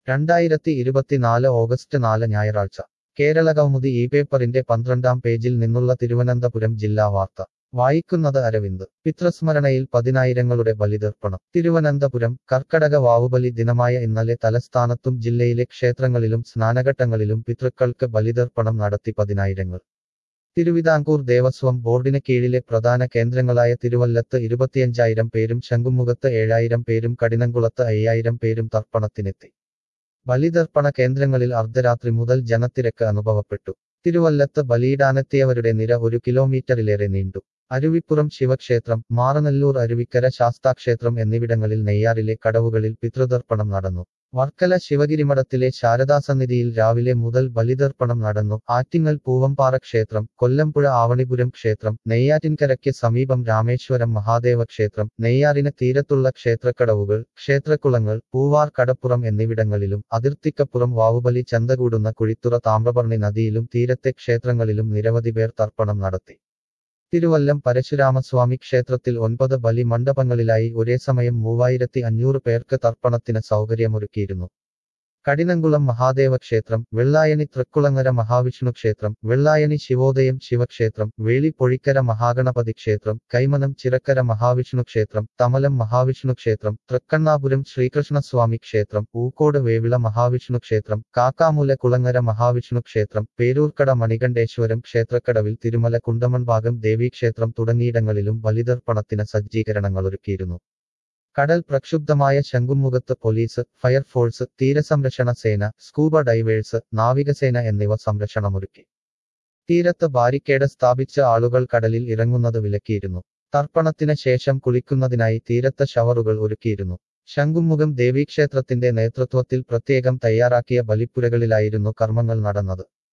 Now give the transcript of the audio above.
രണ്ടായിരത്തി ഇരുപത്തിനാല് ഓഗസ്റ്റ് നാല് ഞായറാഴ്ച കേരള കൗമുദി ഈ പേപ്പറിന്റെ പന്ത്രണ്ടാം പേജിൽ നിന്നുള്ള തിരുവനന്തപുരം ജില്ലാ വാർത്ത വായിക്കുന്നത് അരവിന്ദ് പിതൃസ്മരണയിൽ പതിനായിരങ്ങളുടെ ബലിതർപ്പണം തിരുവനന്തപുരം കർക്കടക വാവുബലി ദിനമായ ഇന്നലെ തലസ്ഥാനത്തും ജില്ലയിലെ ക്ഷേത്രങ്ങളിലും സ്നാനഘട്ടങ്ങളിലും പിതൃക്കൾക്ക് ബലിതർപ്പണം നടത്തി പതിനായിരങ്ങൾ തിരുവിതാംകൂർ ദേവസ്വം ബോർഡിന് കീഴിലെ പ്രധാന കേന്ദ്രങ്ങളായ തിരുവല്ലത്ത് ഇരുപത്തിയഞ്ചായിരം പേരും ശംഖുമുഖത്ത് ഏഴായിരം പേരും കടിനംകുളത്ത് അയ്യായിരം പേരും തർപ്പണത്തിനെത്തി ബലിതർപ്പണ കേന്ദ്രങ്ങളിൽ അർദ്ധരാത്രി മുതൽ ജനത്തിരക്ക് അനുഭവപ്പെട്ടു തിരുവല്ലത്ത് ബലിയിടാനെത്തിയവരുടെ നിര ഒരു കിലോമീറ്ററിലേറെ നീണ്ടു അരുവിപ്പുറം ശിവക്ഷേത്രം മാറനല്ലൂർ അരുവിക്കര ശാസ്താക്ഷേത്രം എന്നിവിടങ്ങളിൽ നെയ്യാറിലെ കടവുകളിൽ പിതൃതർപ്പണം നടന്നു വർക്കല ശിവഗിരിമഠത്തിലെ ശാരദാസന്നിധിയിൽ രാവിലെ മുതൽ ബലിതർപ്പണം നടന്നു ആറ്റിങ്ങൽ പൂവമ്പാറ ക്ഷേത്രം കൊല്ലമ്പുഴ ആവണിപുരം ക്ഷേത്രം നെയ്യാറ്റിൻകരയ്ക്ക് സമീപം രാമേശ്വരം മഹാദേവ ക്ഷേത്രം നെയ്യാറിന് തീരത്തുള്ള ക്ഷേത്രക്കടവുകൾ ക്ഷേത്രക്കുളങ്ങൾ പൂവാർ കടപ്പുറം എന്നിവിടങ്ങളിലും അതിർത്തിക്കപ്പുറം വാവുബലി ചന്തകൂടുന്ന കുഴിത്തുറ താമ്രപർണി നദിയിലും തീരത്തെ ക്ഷേത്രങ്ങളിലും നിരവധി പേർ തർപ്പണം നടത്തി തിരുവല്ലം പരശുരാമസ്വാമി ക്ഷേത്രത്തിൽ ഒൻപത് ബലി മണ്ഡപങ്ങളിലായി ഒരേ സമയം മൂവായിരത്തി അഞ്ഞൂറ് പേർക്ക് തർപ്പണത്തിന് സൗകര്യമൊരുക്കിയിരുന്നു കടിനംകുളം മഹാദേവ ക്ഷേത്രം വെള്ളായണി തൃക്കുളങ്ങര മഹാവിഷ്ണു ക്ഷേത്രം വെള്ളായണി ശിവോദയം ശിവക്ഷേത്രം വേളി പൊഴിക്കര മഹാഗണപതി ക്ഷേത്രം കൈമനം ചിറക്കര മഹാവിഷ്ണു ക്ഷേത്രം തമലം മഹാവിഷ്ണു ക്ഷേത്രം തൃക്കണ്ണാപുരം ശ്രീകൃഷ്ണസ്വാമി ക്ഷേത്രം ഊക്കോട് വേവിള മഹാവിഷ്ണു ക്ഷേത്രം കാക്കാമൂല കുളങ്ങര മഹാവിഷ്ണു ക്ഷേത്രം പേരൂർക്കട മണികണ്ഠേശ്വരം ക്ഷേത്രക്കടവിൽ തിരുമല കുണ്ടമൺഭാഗം ദേവീക്ഷേത്രം തുടങ്ങിയിടങ്ങളിലും ബലിതർപ്പണത്തിന് സജ്ജീകരണങ്ങളൊരുക്കിയിരുന്നു കടൽ പ്രക്ഷുബ്ധമായ ശംഖുമുഖത്ത് പോലീസ് ഫയർഫോഴ്സ് തീരസംരക്ഷണ സേന സ്കൂബ ഡൈവേഴ്സ് നാവികസേന എന്നിവ സംരക്ഷണമൊരുക്കി തീരത്ത് ബാരിക്കേഡ് സ്ഥാപിച്ച ആളുകൾ കടലിൽ ഇറങ്ങുന്നത് വിലക്കിയിരുന്നു തർപ്പണത്തിന് ശേഷം കുളിക്കുന്നതിനായി തീരത്ത് ഷവറുകൾ ഒരുക്കിയിരുന്നു ശംഖുമുഖം ദേവീക്ഷേത്രത്തിന്റെ നേതൃത്വത്തിൽ പ്രത്യേകം തയ്യാറാക്കിയ ബലിപ്പുരകളിലായിരുന്നു കർമ്മങ്ങൾ നടന്നത്